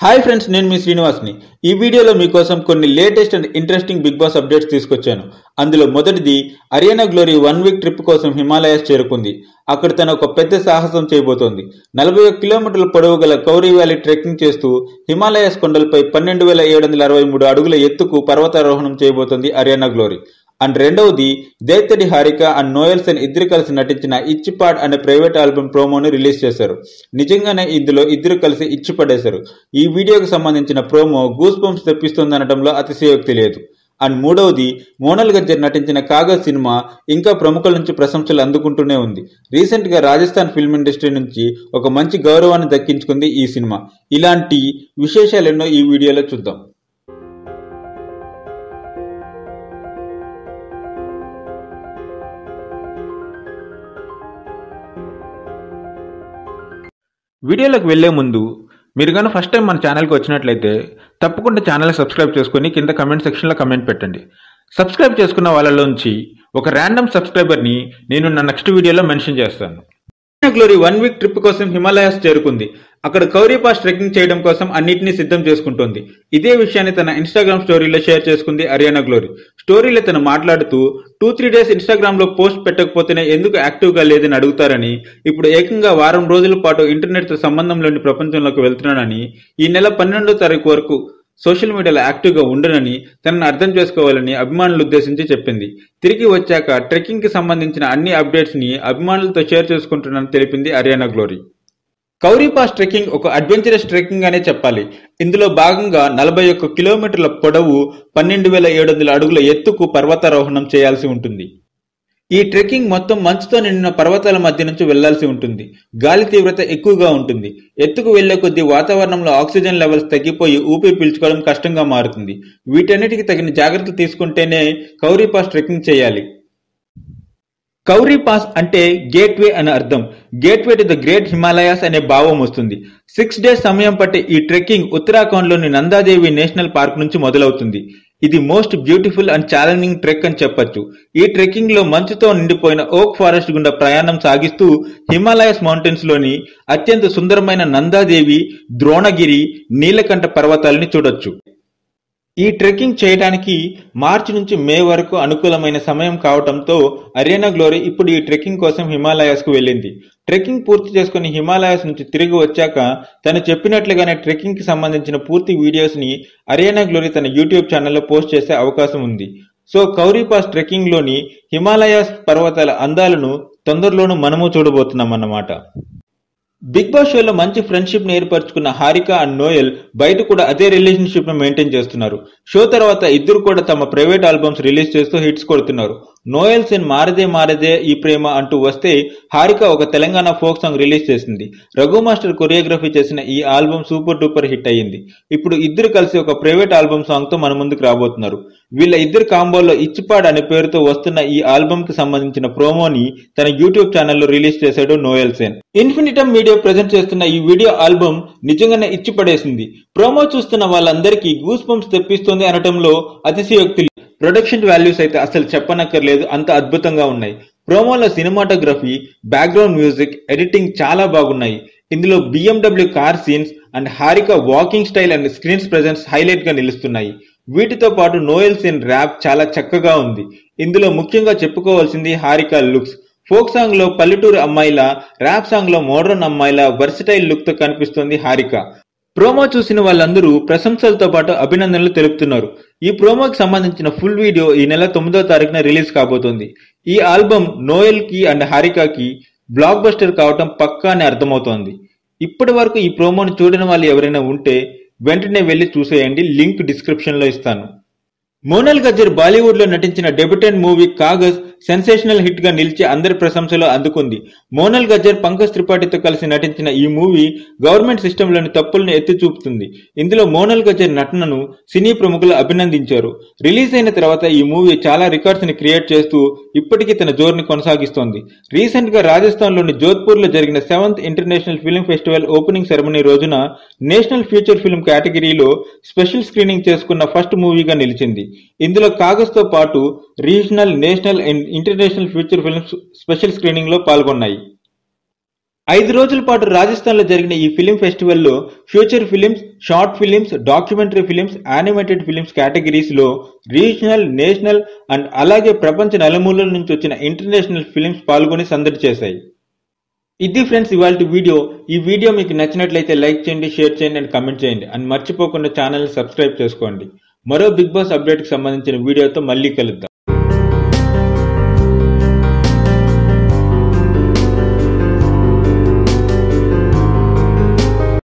hi friends నేను మీ శ్రీనివాస్ని ఈ వీడియోలో మీకోసం కొన్ని latest and interesting Bigg Boss updates తీసుకొచ్చాను అందులో మొదటిది Ariyana Glory one week trip కోసం హిమాలయాస్ చేరుకుంది అక్కడ తను ఒక పెద్ద సాహసం చేయబోతోంది నలభై ఒక్క కిలోమీటర్ల పొడవు గల కౌరీ వ్యాలీ ట్రెక్కింగ్ చేస్తూ హిమాలయాస్ కొండలపై పన్నెండు వేల ఏడు వందల అరవై మూడు అడుగుల ఎత్తుకు పర్వతారోహణం చేయబోతోంది అరియానా గ్లోరీ అండ్ రెండవది దైత్తడి హారిక అండ్ నోయల్సన్ ఇద్దరు కలిసి నటించిన ఇచ్చిపాడ్ అనే ప్రైవేట్ ఆల్బమ్ ప్రోమోని రిలీజ్ చేశారు నిజంగానే ఇందులో ఇద్దరు కలిసి ఇచ్చి పడేశారు ఈ వీడియోకి సంబంధించిన ప్రోమో గూస్ బంప్స్ తెప్పిస్తుందనడంలో అతిశయోక్తి లేదు అండ్ మూడవది మోనల్ గజ్జర్ నటించిన కాగజ్ సినిమా ఇంకా ప్రముఖుల నుంచి ప్రశంసలు అందుకుంటూనే ఉంది రీసెంట్ గా రాజస్థాన్ ఫిల్మ్ ఇండస్ట్రీ నుంచి ఒక మంచి గౌరవాన్ని దక్కించుకుంది ఈ సినిమా ఇలాంటి విశేషాలెన్నో ఈ వీడియోలో చూద్దాం వీడియోలోకి వెళ్లే ముందు మీరు కానీ ఫస్ట్ టైం మన ఛానల్కి వచ్చినట్లయితే తప్పకుండా ఛానల్ సబ్స్క్రైబ్ చేసుకుని కింద కమెంట్ సెక్షన్లో కమెంట్ పెట్టండి సబ్స్క్రైబ్ చేసుకున్న వాళ్ళలోంచి ఒక ర్యాండమ్ సబ్స్క్రైబర్ని నేను నా నెక్స్ట్ వీడియోలో మెన్షన్ చేస్తాను గ్లోరీ వన్ వీక్ ట్రిప్ కోసం హిమాలయాస్ చేరుకుంది అక్కడ కౌరీ పాస్ ట్రెక్కింగ్ చేయడం కోసం అన్నిటినీ సిద్ధం చేసుకుంటోంది ఇదే విషయాన్ని తన ఇన్స్టాగ్రామ్ స్టోరీలో షేర్ చేసుకుంది అరియానా గ్లోరీ స్టోరీలో తను మాట్లాడుతూ టూ త్రీ డేస్ ఇన్స్టాగ్రామ్ లో పోస్ట్ పెట్టకపోతేనే ఎందుకు యాక్టివ్ గా లేదని అడుగుతారని ఇప్పుడు ఏకంగా వారం రోజుల పాటు ఇంటర్నెట్ తో సంబంధం లేని ప్రపంచంలోకి వెళ్తున్నానని ఈ నెల పన్నెండో తారీఖు వరకు సోషల్ మీడియాలో యాక్టివ్గా ఉండనని తనను అర్థం చేసుకోవాలని అభిమానులు ఉద్దేశించి చెప్పింది తిరిగి వచ్చాక ట్రెక్కింగ్ కి సంబంధించిన అన్ని అప్డేట్స్ ని అభిమానులతో షేర్ చేసుకుంటున్నానని తెలిపింది అరియానా గ్లోరీ కౌరీ పాస్ ట్రెక్కింగ్ ఒక అడ్వెంచరస్ ట్రెక్కింగ్ అనే చెప్పాలి ఇందులో భాగంగా నలభై ఒక్క కిలోమీటర్ల పొడవు పన్నెండు వేల ఏడు వందల అడుగుల ఎత్తుకు పర్వతారోహణం చేయాల్సి ఉంటుంది ఈ ట్రెక్కింగ్ మొత్తం మంచుతో నిండిన పర్వతాల మధ్య నుంచి వెళ్లాల్సి ఉంటుంది గాలి తీవ్రత ఎక్కువగా ఉంటుంది ఎత్తుకు వెళ్లే కొద్దీ వాతావరణంలో ఆక్సిజన్ లెవెల్స్ తగ్గిపోయి ఊపిరి పీల్చుకోవడం కష్టంగా మారుతుంది వీటన్నిటికీ తగిన జాగ్రత్తలు తీసుకుంటేనే కౌరీ పాస్ ట్రెక్కింగ్ చేయాలి కౌరీ పాస్ అంటే గేట్వే అని అర్థం gateway to the great Himalayas అనే భావం వస్తుంది సిక్స్ డేస్ సమయం పట్టే ఈ ట్రెక్కింగ్ ఉత్తరాఖండ్లోని నందాదేవి నేషనల్ పార్క్ నుంచి మొదలవుతుంది ఇది most beautiful and challenging trek అని చెప్పొచ్చు ఈ ట్రెక్కింగ్ లో మంచుతో నిండిపోయిన ఓక్ ఫారెస్ట్ గుండా ప్రయాణం సాగిస్తూ హిమాలయస్ మౌంటైన్స్ లోని అత్యంత సుందరమైన నందాదేవి ద్రోణగిరి నీలకంఠ పర్వతాలని చూడొచ్చు ఈ ట్రెక్కింగ్ చేయడానికి మార్చి నుంచి మే వరకు అనుకూలమైన సమయం కావడంతో అరేనా గ్లోరీ ఇప్పుడు ఈ ట్రెక్కింగ్ కోసం హిమాలయాస్ కు వెళ్ళింది ట్రెక్కింగ్ పూర్తి చేసుకుని హిమాలయాస్ నుంచి తిరిగి వచ్చాక తను చెప్పినట్లుగానే ట్రెక్కింగ్ కి సంబంధించిన పూర్తి వీడియోస్ ని అరియానా గ్లోరీ తన యూట్యూబ్ ఛానల్లో పోస్ట్ చేసే అవకాశం ఉంది సో కౌరీ పాస్ ట్రెక్కింగ్ లోని హిమాలయాస్ పర్వతాల అందాలను తొందరలోనూ మనము చూడబోతున్నాం అన్నమాట బిగ్ బాస్ షోలో మంచి ఫ్రెండ్షిప్ ని ఏర్పరచుకున్న హారిక అండ్ నోయల్ బయట కూడా అదే రిలేషన్షిప్ ను మెయింటైన్ చేస్తున్నారు షో తర్వాత ఇద్దరు కూడా తమ ప్రైవేట్ ఆల్బమ్స్ రిలీజ్ చేస్తూ హిట్స్ కొడుతున్నారు నోయల్ సెన్ మారదే మారదే ఈ ప్రేమ అంటూ వస్తే హారిక ఒక తెలంగాణ ఫోక్ సాంగ్ రిలీజ్ చేసింది రఘు మాస్టర్ కొరియోగ్రఫీ చేసిన ఈ ఆల్బమ్ సూపర్ డూపర్ హిట్ అయ్యింది ఇప్పుడు ఇద్దరు కలిసి ఒక ప్రైవేట్ ఆల్బమ్ సాంగ్ తో మన ముందుకు రాబోతున్నారు వీళ్ళ ఇద్దరు కాంబోలో ఇచ్చిపాడ్ అనే పేరుతో వస్తున్న ఈ ఆల్బమ్ కి సంబంధించిన ప్రోమోని తన యూట్యూబ్ ఛానల్లో రిలీజ్ చేశాడు Noel Sean Infinitum media present చేస్తున్న ఈ వీడియో ఆల్బమ్ నిజంగానే ఇచ్చి పడేసింది ప్రోమో చూస్తున్న వాళ్ళందరికీ గూస్ బంప్స్ తెప్పిస్తుంది అనటంలో అతిశయోక్తి ప్రొడక్షన్ వాల్యూస్ అయితే అసలు చెప్పనక్కర్లేదు అంత అద్భుతంగా ఉన్నాయి ప్రోమోలో సినిమాటోగ్రఫీ బ్యాక్గ్రౌండ్ మ్యూజిక్ ఎడిటింగ్ చాలా బాగున్నాయి ఇందులో BMW car scenes and Harika walking style and screens presence highlight గా నిలుస్తున్నాయి వీటితో పాటు నోయల్ సీన్ ర్యాప్ చాలా చక్కగా ఉంది ఇందులో ముఖ్యంగా చెప్పుకోవాల్సింది హారిక లుక్స్ ఫోక్ సాంగ్ లో పల్లెటూరు అమ్మాయిల ర్యాప్ సాంగ్ లో మోడర్న్ అమ్మాయిల వర్సిటైల్ లుక్ తో కనిపిస్తోంది హారిక ప్రోమో చూసిన వాళ్ళందరూ ప్రశంసలతో పాటు అభినందనలు తెలుపుతున్నారు ఈ ప్రోమోకి సంబంధించిన ఫుల్ వీడియో ఈ నెల తొమ్మిదో తారీఖున రిలీజ్ కాబోతోంది ఈ ఆల్బమ్ నోయల్ కి అండ్ హారికాకి బ్లాక్ బస్టర్ కావటం పక్కా అని అర్థమవుతోంది ఇప్పటి వరకు ఈ ప్రోమోను చూడని వాళ్ళు ఎవరైనా ఉంటే వెంటనే వెళ్లి చూసేయండి లింక్ డిస్క్రిప్షన్ లో ఇస్తాను మోనల్ గజ్జర్ బాలీవుడ్ లో నటించిన debutante movie Kaagaz sensational hit గా నిలిచి అందరి ప్రశంసలు అందుకుంది మోనల్ గజ్జర్ పంకజ్ త్రిపాఠితో కలిసి నటించిన ఈ మూవీ గవర్నమెంట్ సిస్టంలోని తప్పులను ఎత్తి చూపుతుంది ఇందులో మోనల్ గజ్జర్ నటనను సినీ ప్రముఖులు అభినందించారు రిలీజ్ అయిన తర్వాత ఈ మూవీ చాలా రికార్డ్స్ ని క్రియేట్ చేస్తూ ఇప్పటికీ తన జోరుని కొనసాగిస్తోంది రీసెంట్ గా రాజస్థాన్ లోని జోధ్పూర్ లో జరిగిన seventh international film festival opening ceremony రోజున నేషనల్ ఫ్యూచర్ ఫిల్మ్ కేటగిరీలో స్పెషల్ స్క్రీనింగ్ చేసుకున్న ఫస్ట్ మూవీగా నిలిచింది ఇందులో కాగజ్ తో పాటు regional national and international future films special screening లో పాల్గొన్నాయి ఐదు రోజుల పాటు రాజస్థాన్లో జరిగిన ఈ ఫిలిం ఫెస్టివల్లో future films short films documentary films animated films కేటగిరీస్లో రీజనల్ నేషనల్ అండ్ అలాగే ప్రపంచ నలుమూలల నుంచి వచ్చిన ఇంటర్నేషనల్ ఫిలిమ్స్ పాల్గొని సందడి చేశాయి ఇది ఫ్రెండ్స్ ఇవాళ వీడియో ఈ వీడియో మీకు నచ్చినట్లయితే లైక్ చేయండి షేర్ చేయండి అండ్ కమెంట్ చేయండి అండ్ మర్చిపోకుండా ఛానల్ని సబ్స్క్రైబ్ చేసుకోండి మరో బిగ్ బాస్ అప్డేట్కి సంబంధించిన వీడియోతో మళ్ళీ కలుద్దాం